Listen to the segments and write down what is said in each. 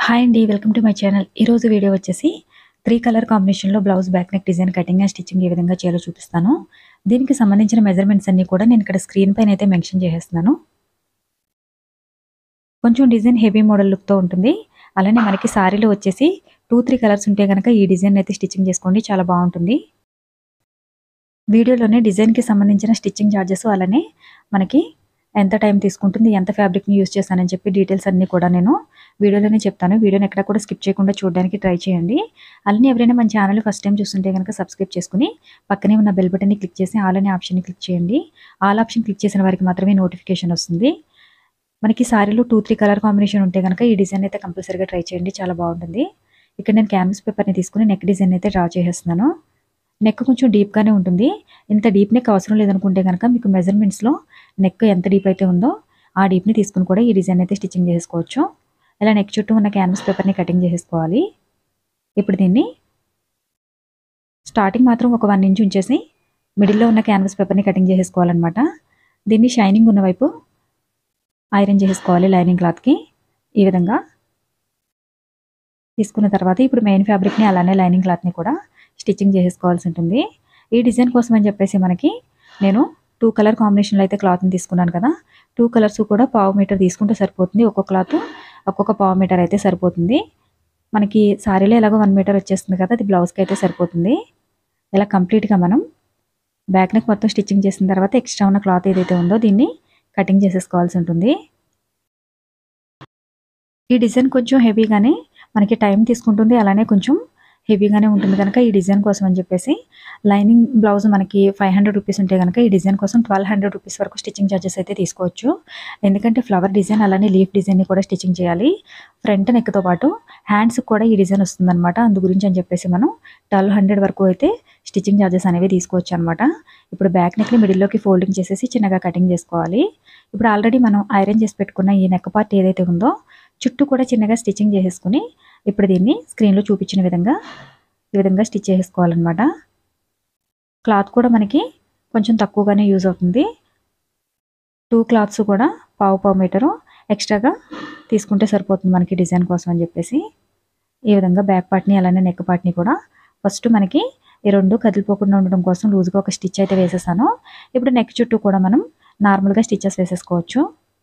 hi అండి welcome to my channel ఈరోజు video వచ్చేసి త్రీ కలర్ కాంబినేషన్లో blouse back neck design cutting and stitching ఏ విధంగా చేయాలో చూపిస్తాను దీనికి సంబంధించిన మెజర్మెంట్స్ అన్ని కూడా నేను ఇక్కడ స్క్రీన్ పైన అయితే మెన్షన్ చేసేస్తున్నాను కొంచెం డిజైన్ హెవీ మోడల్ లుక్తో ఉంటుంది అలానే మనకి సారీలో వచ్చేసి టూ త్రీ కలర్స్ ఉంటే కనుక ఈ డిజైన్ అయితే స్టిచ్చింగ్ చేసుకోండి చాలా బాగుంటుంది వీడియోలోనే డిజైన్కి సంబంధించిన స్టిచ్చింగ్ ఛార్జెస్ అలానే మనకి ఎంత టైం తీసుకుంటుంది ఎంత ఫ్యాబ్రిక్ని యూస్ చేస్తానని చెప్పి డీటెయిల్స్ అన్నీ కూడా నేను వీడియోలోనే చెప్తాను వీడియోని ఎక్కడ కూడా స్కిప్ చేయకుండా చూడడానికి ట్రై చేయండి అలానే ఎవరైనా మన ఛానల్ ఫస్ట్ టైం చూస్తుంటే కనుక సబ్స్క్రైబ్ చేసుకుని పక్కనే ఉన్న బెల్ బటన్ని క్లిక్ చేసి ఆల్ అనే ఆప్షన్ని క్లిక్ చేయండి ఆల్ ఆప్షన్ క్లిక్ చేసిన వారికి మాత్రమే నోటిఫికేషన్ వస్తుంది మనకి సారీలో టూ త్రీ కలర్ కాంబినేషన్ ఉంటే కనుక ఈ డిజైన్ అయితే కంపల్సరీగా ట్రై చేయండి చాలా బాగుంటుంది ఇక్కడ నేను క్యాన్వస్ పేపర్ని తీసుకుని నెక్ డిజైన్ అయితే డ్రా చేసేస్తున్నాను నెక్ కొంచెం డీప్గానే ఉంటుంది ఇంత డీప్ నెక్ అవసరం లేదనుకుంటే కనుక మీకు మెజర్మెంట్స్లో నెక్ ఎంత డీప్ అయితే ఉందో ఆ డీప్ని తీసుకుని కూడా ఈ డిజైన్ అయితే స్టిచ్చింగ్ చేసుకోవచ్చు ఇలా నెక్ చుట్టూ ఉన్న క్యాన్వస్ పేపర్ని కటింగ్ చేసేసుకోవాలి ఇప్పుడు దీన్ని స్టార్టింగ్ మాత్రం ఒక వన్ ఇంచ్ ఉంచేసి మిడిల్లో ఉన్న క్యాన్వస్ పేపర్ని కటింగ్ చేసేసుకోవాలన్నమాట దీన్ని షైనింగ్ ఉన్న వైపు ఐరన్ చేసుకోవాలి లైనింగ్ క్లాత్కి ఈ విధంగా తీసుకున్న తర్వాత ఇప్పుడు మెయిన్ ఫ్యాబ్రిక్ని అలానే లైనింగ్ క్లాత్ని కూడా స్టిచ్చింగ్ చేసేసుకోవాల్సి ఉంటుంది ఈ డిజైన్ కోసం అని చెప్పేసి మనకి నేను టూ కలర్ కాంబినేషన్లో అయితే క్లాత్ని తీసుకున్నాను కదా టూ కలర్స్ కూడా పావు మీటర్ తీసుకుంటే సరిపోతుంది ఒక్కొక్క క్లాత్ ఒక్కొక్క పావు మీటర్ అయితే సరిపోతుంది మనకి సారీలో ఎలాగో వన్ మీటర్ వచ్చేస్తుంది కదా అది బ్లౌజ్కి అయితే సరిపోతుంది ఇలా కంప్లీట్గా మనం బ్యాక్ నెక్ మొత్తం స్టిచ్చింగ్ చేసిన తర్వాత ఎక్స్ట్రా ఉన్న క్లాత్ ఏదైతే ఉందో దీన్ని కటింగ్ చేసేసుకోవాల్సి ఉంటుంది ఈ డిజైన్ కొంచెం హెవీగానే మనకి టైం తీసుకుంటుంది అలానే కొంచెం హెవీగానే ఉంటుంది కనుక ఈ డిజైన్ కోసం అని చెప్పేసి లైనింగ్ బ్లౌజ్ మనకి ఫైవ్ హండ్రెడ్ రూపీస్ ఉంటే కనుక ఈ డిజైన్ కోసం ట్వెల్వ్ హండ్రెడ్ రూపీస్ వరకు స్టిచ్చింగ్ ఛార్జెస్ అయితే తీసుకోవచ్చు ఎందుకంటే ఫ్లవర్ డిజైన్ అలానే లీఫ్ డిజైన్ని కూడా స్టిచ్చింగ్ చేయాలి ఫ్రంట్ నెక్తో పాటు హ్యాండ్స్కి కూడా ఈ డిజైన్ వస్తుందన్నమాట అందు గురించి అని చెప్పేసి మనం ట్వెల్వ్ హండ్రెడ్ వరకు అయితే స్టిచ్చింగ్ ఛార్జెస్ అనేవి తీసుకోవచ్చు అనమాట ఇప్పుడు బ్యాక్ నెక్ని మిడిల్లోకి ఫోల్డింగ్ చేసేసి చిన్నగా కటింగ్ చేసుకోవాలి ఇప్పుడు ఆల్రెడీ మనం ఐరన్ చేసి పెట్టుకున్న ఈ నెక్ పార్ట్ ఏదైతే ఉందో చుట్టూ కూడా చిన్నగా స్టిచ్చింగ్ చేసేసుకుని ఇప్పుడు దీన్ని స్క్రీన్లో చూపించిన విధంగా ఈ విధంగా స్టిచ్ చేసుకోవాలన్నమాట క్లాత్ కూడా మనకి కొంచెం తక్కువగానే యూజ్ అవుతుంది టూ క్లాత్స్ కూడా పావు పావు మీటరు ఎక్స్ట్రాగా తీసుకుంటే సరిపోతుంది మనకి డిజైన్ కోసం అని చెప్పేసి ఈ విధంగా బ్యాక్ పార్ట్ని అలానే నెక్ పార్ట్ని కూడా ఫస్ట్ మనకి ఈ రెండు కదిలిపోకుండా ఉండడం కోసం లూజ్గా ఒక స్టిచ్ అయితే వేసేసాను ఇప్పుడు నెక్ చుట్టూ కూడా మనం నార్మల్గా స్టిచెస్ వేసేసుకోవచ్చు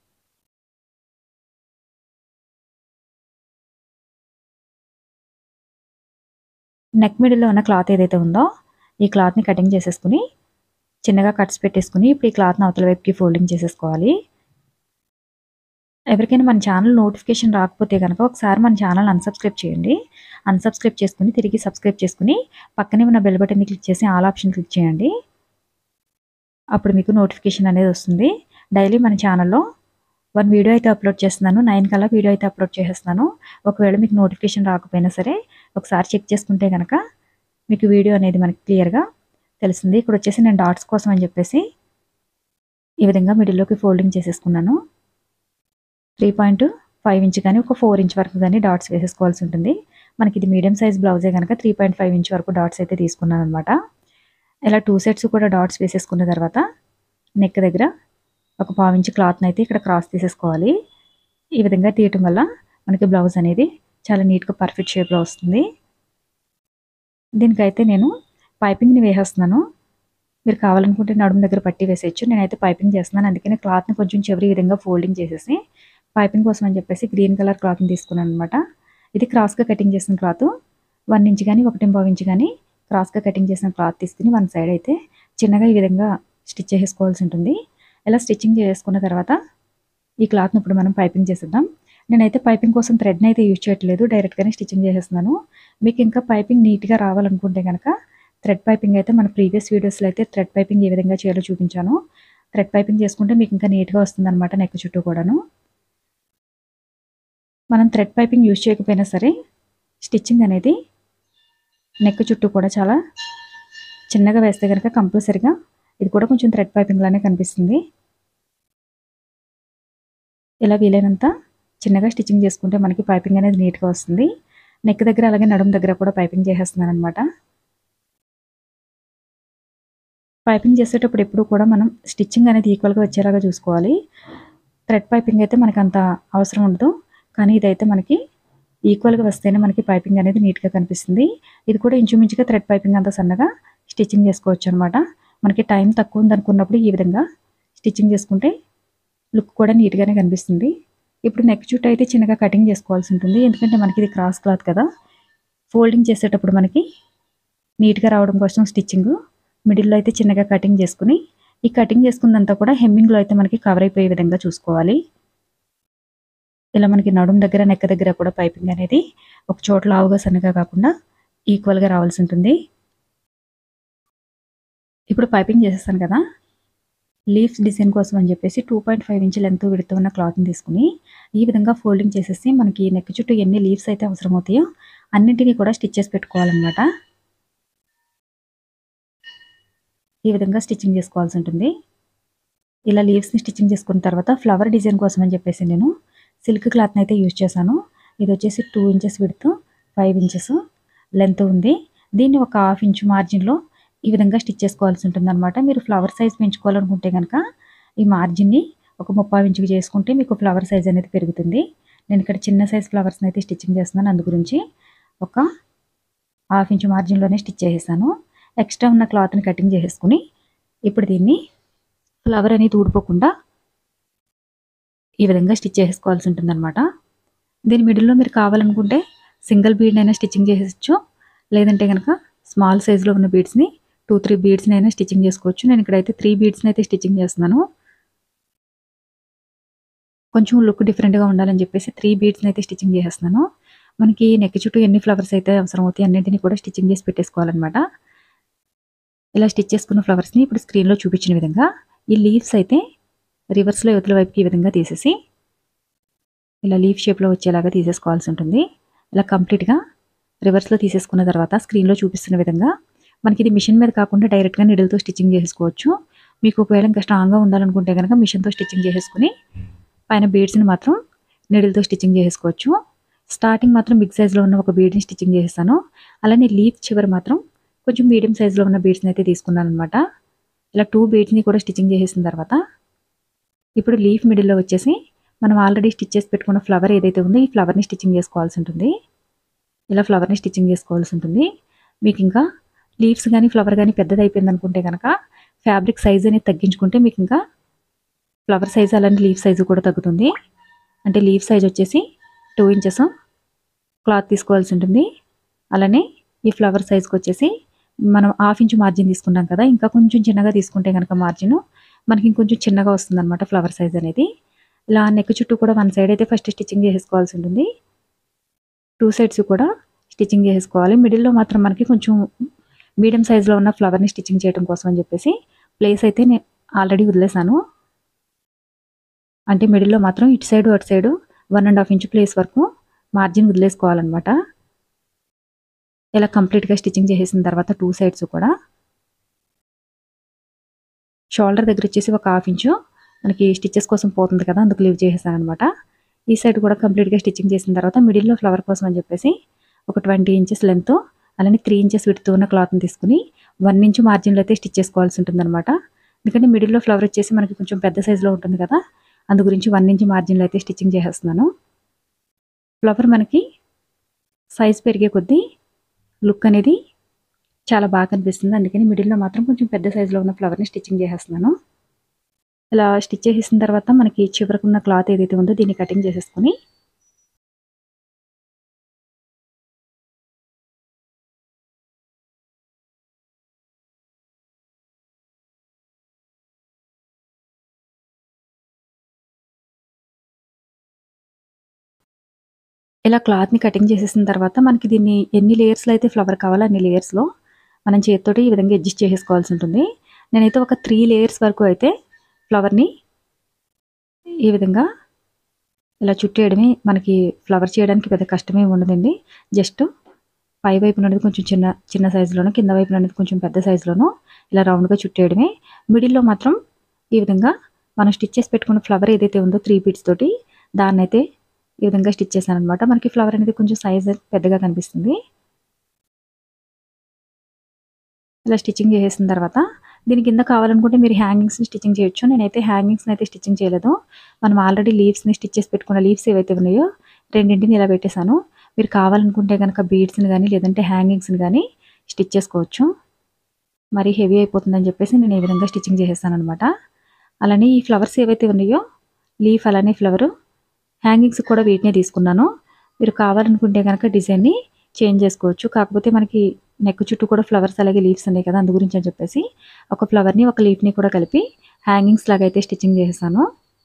నెక్ మిడిల్లో ఉన్న క్లాత్ ఏదైతే ఉందో ఈ క్లాత్ని కటింగ్ చేసేసుకుని చిన్నగా కట్స్ పెట్టేసుకుని ఇప్పుడు ఈ క్లాత్ని అవతల వైపుకి ఫోల్డింగ్ చేసేసుకోవాలి ఎవరికైనా మన ఛానల్ నోటిఫికేషన్ రాకపోతే కనుక ఒకసారి మన ఛానల్ అన్సబ్స్క్రైబ్ చేయండి అన్సబ్స్క్రైబ్ చేసుకుని తిరిగి సబ్స్క్రైబ్ చేసుకుని పక్కనే ఉన్న బెల్ బటన్ని క్లిక్ చేసి ఆల్ ఆప్షన్ క్లిక్ చేయండి అప్పుడు మీకు నోటిఫికేషన్ అనేది వస్తుంది డైలీ మన ఛానల్లో వన్ వీడియో అయితే అప్లోడ్ చేస్తున్నాను నైన్ కల్లా వీడియో అయితే అప్లోడ్ చేసేస్తున్నాను ఒకవేళ మీకు నోటిఫికేషన్ రాకపోయినా సరే ఒకసారి చెక్ చేసుకుంటే కనుక మీకు వీడియో అనేది మనకి క్లియర్గా తెలుస్తుంది ఇక్కడ వచ్చేసి నేను డాట్స్ కోసం అని చెప్పేసి ఈ విధంగా మిడిల్లోకి ఫోల్డింగ్ చేసేసుకున్నాను త్రీ పాయింట్ ఫైవ్ ఇంచ్ కానీ ఒక ఫోర్ ఇంచ్ వరకు కానీ డాట్స్ వేసేసుకోవాల్సి ఉంటుంది మనకి ఇది మీడియం సైజ్ బ్లౌజే కనుక త్రీ పాయింట్ ఫైవ్ ఇంచ్ వరకు డాట్స్ అయితే తీసుకున్నాను అనమాట ఇలా టూ సెట్స్ కూడా డాట్స్ వేసేసుకున్న తర్వాత నెక్ దగ్గర ఒక పావు ఇంచ్ క్లాత్ని అయితే ఇక్కడ క్రాస్ తీసేసుకోవాలి ఈ విధంగా తీయటం వల్ల మనకి బ్లౌజ్ అనేది చాలా నీట్గా పర్ఫెక్ట్ షేప్లో వస్తుంది దీనికైతే నేను పైపింగ్ని వేసేస్తున్నాను మీరు కావాలనుకుంటే నడుము దగ్గర పట్టి వేసేయచ్చు నేనైతే పైపింగ్ చేస్తున్నాను అందుకని క్లాత్ని కొంచెం చివరి విధంగా ఫోల్డింగ్ చేసేసి పైపింగ్ కోసం అని చెప్పేసి గ్రీన్ కలర్ క్లాత్ని తీసుకున్నాను అనమాట ఇది క్రాస్గా కటింగ్ చేసిన క్లాత్ వన్ ఇంచ్ కానీ ఒకటి పావు ఇంచ్ కానీ క్రాస్గా కటింగ్ చేసిన క్లాత్ తీసుకుని వన్ సైడ్ అయితే చిన్నగా ఈ విధంగా స్టిచ్ చేసుకోవాల్సి ఉంటుంది ఇలా స్టిచ్చింగ్ చేసుకున్న తర్వాత ఈ క్లాత్ని ఇప్పుడు మనం పైపింగ్ చేసేద్దాం నేనైతే పైపింగ్ కోసం థ్రెడ్ని అయితే యూజ్ చేయట్లేదు డైరెక్ట్గానే స్టిచ్చింగ్ చేసేస్తున్నాను మీకు ఇంకా పైపింగ్ నీట్గా రావాలనుకుంటే కనుక థ్రెడ్ పైపింగ్ అయితే మన ప్రీవియస్ వీడియోస్లో అయితే థ్రెడ్ పైపింగ్ ఏ విధంగా చేయాలో చూపించాను థ్రెడ్ పైపింగ్ చేసుకుంటే మీకు ఇంకా నీట్గా వస్తుందన్నమాట నెక్ చుట్టూ కూడాను మనం థ్రెడ్ పైపింగ్ యూజ్ చేయకపోయినా సరే స్టిచ్చింగ్ అనేది నెక్ చుట్టూ కూడా చాలా చిన్నగా వేస్తే కనుక కంపల్సరిగా ఇది కూడా కొంచెం థ్రెడ్ పైపింగ్ లానే కనిపిస్తుంది ఇలా వీలైనంత చిన్నగా స్టిచ్చింగ్ చేసుకుంటే మనకి పైపింగ్ అనేది నీట్గా వస్తుంది నెక్ దగ్గర అలాగే నడుము దగ్గర కూడా పైపింగ్ చేసేస్తున్నాను అనమాట పైపింగ్ చేసేటప్పుడు ఎప్పుడు కూడా మనం స్టిచ్చింగ్ అనేది ఈక్వల్గా వచ్చేలాగా చూసుకోవాలి థ్రెడ్ పైపింగ్ అయితే మనకు అంత అవసరం ఉండదు కానీ ఇదైతే మనకి ఈక్వల్గా వస్తేనే మనకి పైపింగ్ అనేది నీట్గా కనిపిస్తుంది ఇది కూడా ఇంచుమించుగా థ్రెడ్ పైపింగ్ అంత సన్నగా స్టిచ్చింగ్ చేసుకోవచ్చు అనమాట మనకి టైం తక్కువ ఉంది అనుకున్నప్పుడు ఈ విధంగా స్టిచ్చింగ్ చేసుకుంటే లుక్ కూడా నీట్గానే కనిపిస్తుంది ఇప్పుడు నెక్ చుట్టూ అయితే చిన్నగా కటింగ్ చేసుకోవాల్సి ఉంటుంది ఎందుకంటే మనకి ఇది క్రాస్ క్లాత్ కదా ఫోల్డింగ్ చేసేటప్పుడు మనకి నీట్గా రావడం కోసం స్టిచ్చింగ్ మిడిల్లో అయితే చిన్నగా కటింగ్ చేసుకుని ఈ కటింగ్ చేసుకున్నంతా కూడా హెమ్మింగ్లో అయితే మనకి కవర్ అయిపోయే విధంగా చూసుకోవాలి ఇలా మనకి నడుం దగ్గర నెక్క దగ్గర కూడా పైపింగ్ అనేది ఒక చోట లావుగా సన్నగా కాకుండా ఈక్వల్గా రావాల్సి ఉంటుంది ఇప్పుడు పైపింగ్ చేసేస్తాను కదా లీవ్స్ డిజైన్ కోసం అని చెప్పేసి two point five inch length విడుతూ ఉన్న క్లాత్ని తీసుకుని ఈ విధంగా ఫోల్డింగ్ చేసేసి మనకి నెక్ చుట్టూ ఎన్ని లీవ్స్ అయితే అవసరం అవుతాయో అన్నింటినీ కూడా స్టిచ్ చేసి పెట్టుకోవాలన్నమాట ఈ విధంగా స్టిచ్చింగ్ చేసుకోవాల్సి ఉంటుంది ఇలా లీవ్స్ని స్టిచ్చింగ్ చేసుకున్న తర్వాత ఫ్లవర్ డిజైన్ కోసం అని చెప్పేసి నేను సిల్క్ క్లాత్ని అయితే యూజ్ చేశాను ఇది వచ్చేసి టూ ఇంచెస్ విడుతూ ఫైవ్ ఇంచెస్ లెంత్ ఉంది దీన్ని ఒక హాఫ్ ఇంచ్ మార్జిన్లో ఈ విధంగా స్టిచ్ చేసుకోవాల్సి ఉంటుంది అనమాట మీరు ఫ్లవర్ సైజ్ పెంచుకోవాలనుకుంటే కనుక ఈ మార్జిన్ని ఒక ముప్పై ఇంచుకి చేసుకుంటే మీకు ఫ్లవర్ సైజ్ అనేది పెరుగుతుంది నేను ఇక్కడ చిన్న సైజ్ ఫ్లవర్స్ని అయితే స్టిచ్చింగ్ చేస్తున్నాను అందు గురించి ఒక హాఫ్ ఇంచ్ మార్జిన్లోనే స్టిచ్ చేసేసాను ఎక్స్ట్రా ఉన్న క్లాత్ని కటింగ్ చేసేసుకుని ఇప్పుడు దీన్ని ఫ్లవర్ అనేది ఊడిపోకుండా ఈ విధంగా స్టిచ్ చేసుకోవాల్సి ఉంటుంది అనమాట దీని మిడిల్లో మీరు కావాలనుకుంటే సింగిల్ బీడ్ అయినా స్టిచ్చింగ్ చేసేయచ్చు లేదంటే కనుక స్మాల్ సైజులో ఉన్న బీడ్స్ని టూ త్రీ బీడ్స్ని అయినా స్టిచ్చింగ్ చేసుకోవచ్చు నేను ఇక్కడైతే త్రీ బీడ్స్ని అయితే స్టిచ్చింగ్ చేస్తున్నాను కొంచెం లుక్ డిఫరెంట్గా ఉండాలని చెప్పేసి త్రీ బీడ్స్ని అయితే స్టిచ్చింగ్ చేసేస్తున్నాను మనకి నెక్ చుట్టూ ఎన్ని ఫ్లవర్స్ అయితే అవసరం అవుతాయి అన్నింటినీ కూడా స్టిచ్చింగ్ చేసి పెట్టేసుకోవాలన్నమాట ఇలా స్టిచ్ చేసుకున్న ఫ్లవర్స్ని ఇప్పుడు స్క్రీన్లో చూపించిన విధంగా ఈ లీవ్స్ అయితే రివర్స్లో యువతల వైపుకి ఈ విధంగా తీసేసి ఇలా లీఫ్ షేప్లో వచ్చేలాగా తీసేసుకోవాల్సి ఉంటుంది ఇలా కంప్లీట్గా రివర్స్లో తీసేసుకున్న తర్వాత స్క్రీన్లో చూపిస్తున్న విధంగా మనకి ఇది మిషన్ మీద కాకుండా డైరెక్ట్గా నిడిల్తో స్టిచ్చింగ్ చేసుకోవచ్చు మీకు ఒకవేళ ఇంకా స్ట్రాంగ్గా ఉండాలనుకుంటే కనుక మిషన్తో స్టిచ్చింగ్ చేసేసుకుని పైన బీడ్స్ని మాత్రం నిడిల్తో స్టిచ్చింగ్ చేసుకోవచ్చు స్టార్టింగ్ మాత్రం బిగ్ సైజ్లో ఉన్న ఒక బీడ్ని స్టిచ్చింగ్ చేసేసాను అలానే లీఫ్ చివరి మాత్రం కొంచెం మీడియం సైజులో ఉన్న బీడ్స్ని అయితే తీసుకున్నాను అనమాట ఇలా టూ బీడ్స్ని కూడా స్టిచ్చింగ్ చేసేసిన తర్వాత ఇప్పుడు లీఫ్ మిడిల్లో వచ్చేసి మనం ఆల్రెడీ స్టిచ్ చేసి పెట్టుకున్న ఫ్లవర్ ఏదైతే ఉందో ఈ ఫ్లవర్ని స్టిచ్చింగ్ చేసుకోవాల్సి ఉంటుంది ఇలా ఫ్లవర్ని స్టిచ్చింగ్ చేసుకోవాల్సి ఉంటుంది మీకు ఇంకా లీవ్స్ కానీ ఫ్లవర్ కానీ పెద్దది అయిపోయింది అనుకుంటే కనుక ఫ్యాబ్రిక్ సైజ్ అనేది తగ్గించుకుంటే మీకు ఇంకా ఫ్లవర్ సైజ్ అలానే లీఫ్ సైజు కూడా తగ్గుతుంది అంటే లీఫ్ సైజ్ వచ్చేసి టూ ఇంచెస్ క్లాత్ తీసుకోవాల్సి ఉంటుంది అలానే ఈ ఫ్లవర్ సైజ్కి వచ్చేసి మనం హాఫ్ ఇంచ్ మార్జిన్ తీసుకున్నాం కదా ఇంకా కొంచెం చిన్నగా తీసుకుంటే కనుక మార్జిన్ మనకి ఇంకొంచెం చిన్నగా వస్తుంది అనమాట ఫ్లవర్ సైజ్ అనేది ఇలా నెక్ చుట్టూ కూడా వన్ సైడ్ అయితే ఫస్ట్ స్టిచ్చింగ్ చేసుకోవాల్సి ఉంటుంది టూ సైడ్స్ కూడా స్టిచ్చింగ్ చేసుకోవాలి మిడిల్లో మాత్రం మనకి కొంచెం మీడియం సైజులో ఉన్న ఫ్లవర్ని స్టిచ్చింగ్ చేయడం కోసం అని చెప్పేసి ప్లేస్ అయితే నేను ఆల్రెడీ వదిలేసాను అంటే మిడిల్లో మాత్రం ఇటు సైడ్ అటు side one and half inch place వరకు మార్జిన్ వదిలేసుకోవాలన్నమాట ఇలా కంప్లీట్గా స్టిచ్చింగ్ చేసేసిన తర్వాత టూ సైడ్స్ కూడా షోల్డర్ దగ్గర వచ్చేసి ఒక హాఫ్ ఇంచు మనకి స్టిచ్చెస్ కోసం పోతుంది కదా అందుకు లీవ్ చేసేసాను అనమాట ఈ సైడ్ కూడా కంప్లీట్గా స్టిచ్చింగ్ చేసిన తర్వాత మిడిల్లో ఫ్లవర్ కోసం అని చెప్పేసి ఒక ట్వంటీ ఇంచెస్ లెంత్ అలానే త్రీ ఇంచెస్ విడుతూ ఉన్న క్లాత్ని తీసుకుని వన్ ఇంచ్ మార్జిన్లో అయితే స్టిచ్ చేసుకోవాల్సి ఉంటుంది అనమాట ఎందుకంటే మిడిల్లో ఫ్లవర్ వచ్చేసి మనకి కొంచెం పెద్ద సైజులో ఉంటుంది కదా అందు గురించి వన్ ఇంచ్ మార్జిన్లో అయితే స్టిచ్చింగ్ చేసేస్తున్నాను ఫ్లవర్ మనకి సైజ్ పెరిగే కొద్దీ లుక్ అనేది చాలా బాగా కనిపిస్తుంది అందుకని మిడిల్లో మాత్రం కొంచెం పెద్ద సైజులో ఉన్న ఫ్లవర్ని స్టిచ్చింగ్ చేసేస్తున్నాను ఇలా స్టిచ్ చేసిన తర్వాత మనకి చివరకు ఉన్న క్లాత్ ఏదైతే ఉందో దీన్ని కటింగ్ చేసేసుకొని ఇలా క్లాత్ని కటింగ్ చేసేసిన తర్వాత మనకి దీన్ని ఎన్ని లేయర్స్లో అయితే ఫ్లవర్ కావాలో అన్ని లేయర్స్లో మనం చేతితోటి ఈ విధంగా అడ్జస్ట్ చేసుకోవాల్సి ఉంటుంది నేనైతే ఒక త్రీ లేయర్స్ వరకు అయితే ఫ్లవర్ని ఈ విధంగా ఇలా చుట్టేయడమే మనకి ఫ్లవర్ చేయడానికి పెద్ద కష్టమే ఉండదండి జస్ట్ పై వైపున అనేది కొంచెం చిన్న చిన్న సైజులోను కింద వైపున అనేది కొంచెం పెద్ద సైజులోను ఇలా రౌండ్గా చుట్టేయడమే మిడిల్లో మాత్రం ఈ విధంగా మనం స్టిచ్ చేసి పెట్టుకున్న ఫ్లవర్ ఏదైతే ఉందో త్రీ బీట్స్ తోటి దాన్ని అయితే ఈ విధంగా స్టిచ్ చేశాను అనమాట మనకి ఫ్లవర్ అనేది కొంచెం సైజ్ పెద్దగా కనిపిస్తుంది ఇలా స్టిచ్చింగ్ చేసేసిన తర్వాత దీని కింద కావాలనుకుంటే మీరు హ్యాంగింగ్స్ని స్టిచ్చింగ్ చేయొచ్చు నేనైతే హ్యాంగింగ్స్ని అయితే స్టిచ్చింగ్ చేయలేదు మనం ఆల్రెడీ లీవ్స్ని స్టిచ్ చేసి పెట్టుకున్న లీవ్స్ ఏవైతే ఉన్నాయో రెండింటిని ఇలా పెట్టేశాను మీరు కావాలనుకుంటే కనుక బీడ్స్ని కానీ లేదంటే హ్యాంగింగ్స్ని కానీ స్టిచ్ చేసుకోవచ్చు మరి హెవీ అయిపోతుందని చెప్పేసి నేను ఈ విధంగా స్టిచ్చింగ్ చేసేస్తాను అనమాట అలానే ఈ ఫ్లవర్స్ ఏవైతే ఉన్నాయో లీఫ్ అలానే ఫ్లవరు హ్యాంగింగ్స్ కూడా వీటినే తీసుకున్నాను మీరు కావాలనుకుంటే కనుక డిజైన్ని చేంజ్ చేసుకోవచ్చు కాకపోతే మనకి నెక్ చుట్టూ కూడా ఫ్లవర్స్ అలాగే లీవ్స్ ఉన్నాయి కదా అందు గురించి అని చెప్పేసి ఒక ఫ్లవర్ని ఒక లీఫ్ని కూడా కలిపి హ్యాంగింగ్స్ లాగా అయితే స్టిచ్చింగ్ చేసేసాను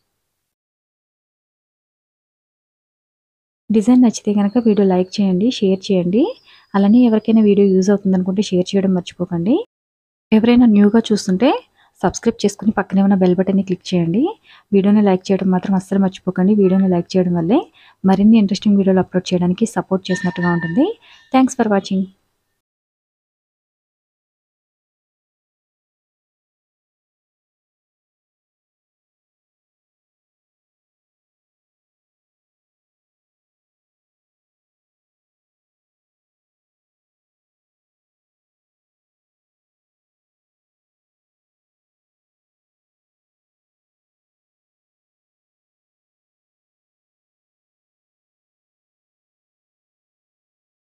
డిజైన్ నచ్చితే కనుక వీడియో లైక్ చేయండి షేర్ చేయండి అలానే ఎవరికైనా వీడియో యూజ్ అవుతుంది అనుకుంటే షేర్ చేయడం మర్చిపోకండి ఎవరైనా న్యూగా చూస్తుంటే సబ్స్క్రైబ్ చేసుకుని పక్కనే ఉన్న బెల్ బటన్ని క్లిక్ చేయండి వీడియోని లైక్ చేయడం మాత్రం అస్సలు మర్చిపోకండి వీడియోని లైక్ చేయడం వల్లే మరిన్ని ఇంట్రెస్టింగ్ వీడియోలు అప్లోడ్ చేయడానికి సపోర్ట్ చేసినట్టుగా ఉంటుంది థ్యాంక్స్ ఫర్ వాచింగ్